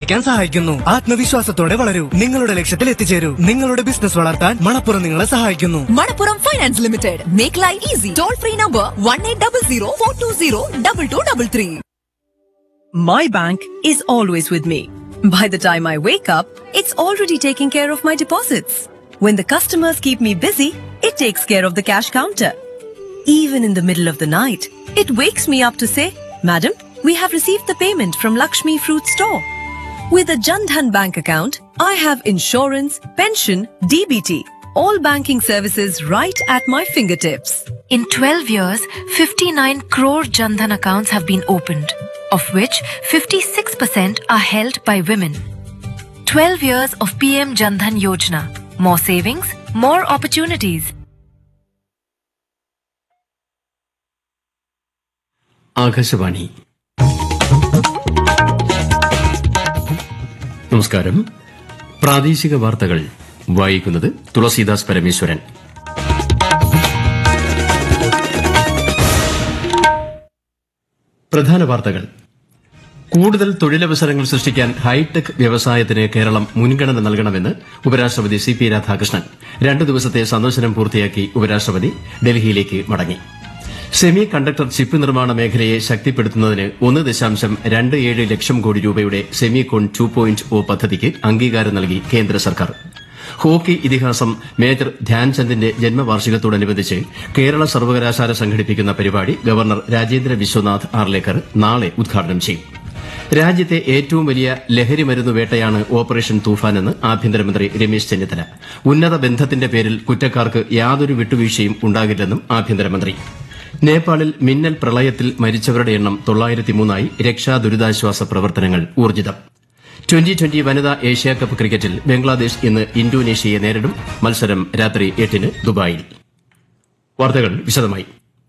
വികസിപ്പിക്കാൻ സഹായിക്കുന്നു ആത്മവിശ്വാസത്തോടെ വളരൂ നിങ്ങളുടെ ലക്ഷ്യത്തിൽ എത്തിച്ചേരൂ നിങ്ങളുടെ ബിസിനസ് വളർത്താൻ മണപ്പുറം നിങ്ങളെ സഹായിക്കുന്നു Manappuram Finance Limited. Make life easy. Toll free number 1800 My bank is always with me. By the time I wake up, it's already taking care of my deposits. When the customers keep me busy, it takes care of the cash counter. Even in the middle of the night, it wakes me up to say, Madam, we have received the payment from Lakshmi Fruit Store. With a Jandhan bank account, I have insurance, pension, DBT, all banking services right at my fingertips. In 12 years, 59 crore Jandhan accounts have been opened, of which 56% are held by women. 12 years of PM Jandhan Yojana. More savings, more opportunities. Akashvani നമസ്കാരം പ്രാദേശിക വാർത്തകൾ വായിക്കുന്നത് തുളസീദാസ് പരമേശ്വരൻ പ്രധാന വാർത്തകൾ കൂടുതൽ തൊഴിലവസരങ്ങൾ സൃഷ്ടിക്കാൻ hi tech വ്യവസായത്തിന് കേരളം മുൻഗണന നൽകണമെന്ന് ഉപരാഷ്ട്രപതി സി പി രാധാകൃഷ്ണൻ രണ്ടു ദിവസത്തെ സന്ദർശനം പൂർത്തിയാക്കി ഉപരാഷ്ട്രപതി ഡൽഹിയിലേക്ക് മടങ്ങി സെമി കണ്ടക്ടർ ചിപ്പ് നിർമ്മാണ മേഖലയെ ശക്തിപ്പെടുത്തുന്നതിന് ഒന്ന് ദശാംശം രണ്ട് ഏഴ് ലക്ഷം കോടി രൂപയുടെ semicon two point O പദ്ധതിക്ക് അംഗീകാരം നൽകി കേന്ദ്ര സർക്കാർ ഹോക്കി ഇതിഹാസം മേജർ ധ്യാൻചന്ദിന്റെ ജന്മവാർഷികത്തോടനുബന്ധിച്ച് കേരള സർവകലാശാല സംഘടിപ്പിക്കുന്ന പരിപാടി ഗവർണർ രാജേന്ദ്ര വിശ്വനാഥ് ആർലേക്കർ നാളെ ഉദ്ഘാടനം ചെയ്യും രാജ്യത്തെ ഏറ്റവും വലിയ ലഹരി മരുന്ന് വേട്ടയാണ് ഓപ്പറേഷൻ തൂഫാനെന്ന് ആഭ്യന്തരമന്ത്രി രമേശ് ചെന്നിത്തല ഉന്നത ബന്ധത്തിന്റെ പേരിൽ കുറ്റക്കാർക്ക് യാതൊരു വിട്ടുവീഴ്ചയും ഉണ്ടാകില്ലെന്നും ആഭ്യന്തരമന്ത്രി നേപ്പാളിൽ മിന്നൽ പ്രളയത്തിൽ മരിച്ചവരുടെ എണ്ണം തൊള്ളായിരത്തിമൂന്നായി രക്ഷാ ദുരിതാശ്വാസ പ്രവർത്തനങ്ങൾ ഊർജിതം ട്വന്റി ട്വന്റി വനിതാ ഏഷ്യാകപ്പ് ക്രിക്കറ്റിൽ ബംഗ്ലാദേശ് ഇന്ന് ഇന്തോനേഷ്യയെ നേരിടും മത്സരം രാത്രി എട്ടിന് ദുബായിൽ വാർത്തകൾ വിശദമായി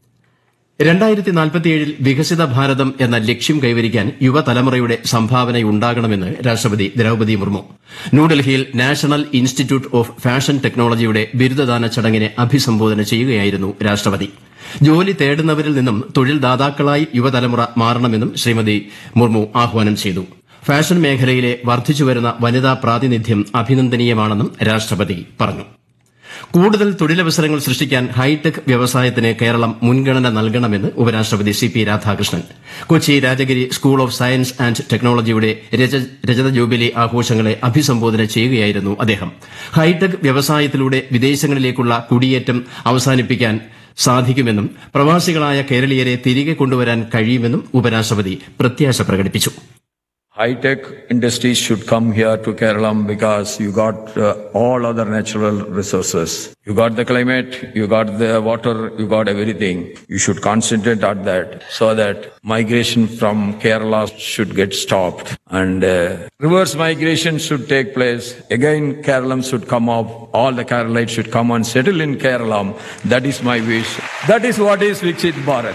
രണ്ടായിരത്തി നാൽപ്പത്തിയേഴിൽ വികസിത ഭാരതം എന്ന ലക്ഷ്യം കൈവരിക്കാൻ യുവതലമുറയുടെ സംഭാവനയുണ്ടാകണമെന്ന് രാഷ്ട്രപതി ദ്രൌപദി മുർമു ന്യൂഡൽഹിയിൽ നാഷണൽ ഇൻസ്റ്റിറ്റ്യൂട്ട് ഓഫ് ഫാഷൻ ടെക്നോളജിയുടെ ബിരുദദാന ചടങ്ങിനെ അഭിസംബോധന ചെയ്യുകയായിരുന്നു രാഷ്ട്രപതി ജോലി തേടുന്നവരിൽ നിന്നും തൊഴിൽ ദാതാക്കളായി യുവതലമുറ മാറണമെന്നും ശ്രീമതി മുർമു ആഹ്വാനം ചെയ്തു ഫാഷൻ മേഖലയിലെ വർദ്ധിച്ചുവരുന്ന വനിതാ പ്രാതിനിധ്യം അഭിനന്ദനീയമാണെന്നും രാഷ്ട്രപതി പറഞ്ഞു കൂടുതൽ തൊഴിലവസരങ്ങൾ സൃഷ്ടിക്കാൻ ഹൈടെക് വ്യവസായത്തിന് കേരളം മുൻഗണന നൽകണമെന്ന് ഉപരാഷ്ട്രപതി C P Radhakrishnan Kochi Rajagiri school of science and ടെക്നോളജിയുടെ രജ- രജത ജൂബിലി ആഘോഷങ്ങളെ അഭിസംബോധന ചെയ്യുകയായിരുന്നു അദ്ദേഹം ഹൈടെക് വ്യവസായത്തിലൂടെ വിദേശങ്ങളിലേക്കുള്ള കുടിയേറ്റം അവസാനിപ്പിക്കാൻ സാധിക്കുമെന്നും പ്രവാസികളായ കേരളീയരെ തിരികെ കൊണ്ടുവരാൻ കഴിയുമെന്നും ഉപരാഷ്ട്രപതി പ്രത്യാശ പ്രകടിപ്പിച്ചു High-tech industries should come here to Kerala because you got uh, all other natural resources. You got the climate, you got the water, you got everything. You should concentrate on that so that migration from Kerala should get stopped and uh, reverse migration should take place. Again, Kerala should come up. All the Keralites should come and settle in Kerala. That is my wish. That is what is Viksit Bharat.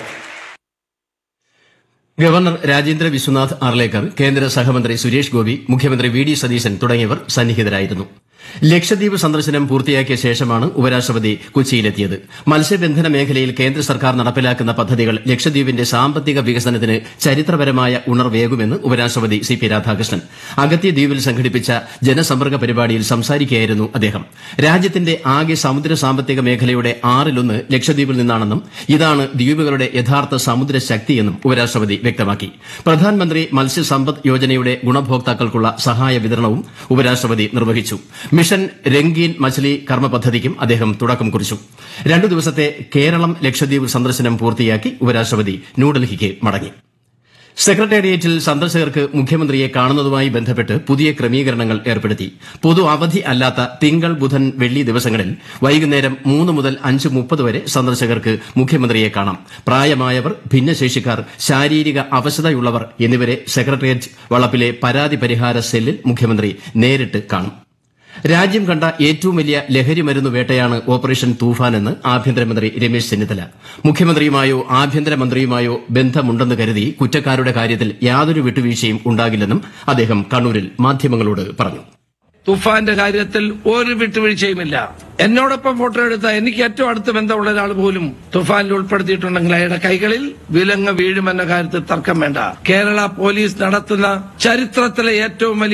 Governor Rajendra Vishwanath Arlekar കേന്ദ്ര സഹമന്ത്രി സുരേഷ് ഗോപി മുഖ്യമന്ത്രി V D Satheesan തുടങ്ങിയവർ സന്നിഹിതരായിരുന്നു ലക്ഷദ്വീപ് സന്ദർശനം പൂർത്തിയാക്കിയ ശേഷമാണ് ഉപരാഷ്ട്രപതി കൊച്ചിയിലെത്തിയത് മത്സ്യബന്ധന മേഖലയിൽ കേന്ദ്ര സർക്കാർ നടപ്പിലാക്കുന്ന പദ്ധതികൾ ലക്ഷദ്വീപിന്റെ സാമ്പത്തിക വികസനത്തിന് ചരിത്രപരമായ ഉണർവേകുമെന്ന് ഉപരാഷ്ട്രപതി സി പി രാധാകൃഷ്ണൻ അഗത്തി ദ്വീപിൽ സംഘടിപ്പിച്ച ജനസമ്പർക്ക പരിപാടിയിൽ സംസാരിക്കുകയായിരുന്നു അദ്ദേഹം രാജ്യത്തിന്റെ ആകെ സമുദ്ര സാമ്പത്തിക മേഖലയുടെ ആറിലൊന്ന് ലക്ഷദ്വീപിൽ നിന്നാണെന്നും ഇതാണ് ദ്വീപുകളുടെ യഥാർത്ഥ സമുദ്ര ശക്തിയെന്നും ഉപരാഷ്ട്രപതി വ്യക്തമാക്കി പ്രധാനമന്ത്രി മത്സ്യസമ്പദ് യോജനയുടെ ഗുണഭോക്താക്കൾക്കുള്ള സഹായ വിതരണവും ഉപരാഷ്ട്രപതി നിർവഹിച്ചു മിഷൻ രംഗീൻ മച്ലി കർമ്മ പദ്ധതിക്കും അദ്ദേഹം തുടക്കം കുറിച്ചു രണ്ടു ദിവസത്തെ കേരളം ലക്ഷദ്വീപ് സന്ദർശനം പൂർത്തിയാക്കി ഉപരാഷ്ട്രപതി ന്യൂഡൽഹിക്ക് മടങ്ങി സെക്രട്ടേറിയറ്റിൽ സന്ദർശകർക്ക് മുഖ്യമന്ത്രിയെ കാണുന്നതുമായി ബന്ധപ്പെട്ട് പുതിയ ക്രമീകരണങ്ങൾ ഏർപ്പെടുത്തി പൊതു അവധി അല്ലാത്ത തിങ്കൾ ബുധൻ വെള്ളി ദിവസങ്ങളിൽ വൈകുന്നേരം മൂന്ന് മുതൽ അഞ്ച് മുപ്പത് വരെ സന്ദർശകർക്ക് മുഖ്യമന്ത്രിയെ കാണാം പ്രായമായവർ ഭിന്നശേഷിക്കാർ ശാരീരിക അവശതയുള്ളവർ എന്നിവരെ സെക്രട്ടേറിയറ്റ് വളപ്പിലെ പരാതി പരിഹാര സെല്ലിൽ മുഖ്യമന്ത്രി നേരിട്ട് കാണും രാജ്യം കണ്ട ഏറ്റവും വലിയ ലഹരി മരുന്ന് വേട്ടയാണ് ഓപ്പറേഷൻ തൂഫാനെന്ന് ആഭ്യന്തരമന്ത്രി രമേശ് ചെന്നിത്തല മുഖ്യമന്ത്രിയുമായോ ആഭ്യന്തരമന്ത്രിയുമായോ ബന്ധമുണ്ടെന്ന് കരുതി കുറ്റക്കാരുടെ കാര്യത്തിൽ യാതൊരു വിട്ടുവീഴ്ചയും ഉണ്ടാകില്ലെന്നും അദ്ദേഹം കണ്ണൂരിൽ മാധ്യമങ്ങളോട് പറഞ്ഞു തുഫാന്റെ കാര്യത്തിൽ ഒരു വിട്ടുവീഴ്ചയുമില്ല എന്നോടൊപ്പം ഫോട്ടോ എടുത്ത എനിക്ക് ഏറ്റവും അടുത്ത ബന്ധമുള്ള ഒരാൾ പോലും തുഫാനിൽ ഉൾപ്പെടുത്തിയിട്ടുണ്ടെങ്കിൽ അയാളുടെ കൈകളിൽ വിലങ്ങ് വീഴുമെന്ന കാര്യത്തിൽ തർക്കം വേണ്ട കേരള പോലീസ് നടത്തുന്ന ചരിത്രത്തിലെ ഏറ്റവും വലിയ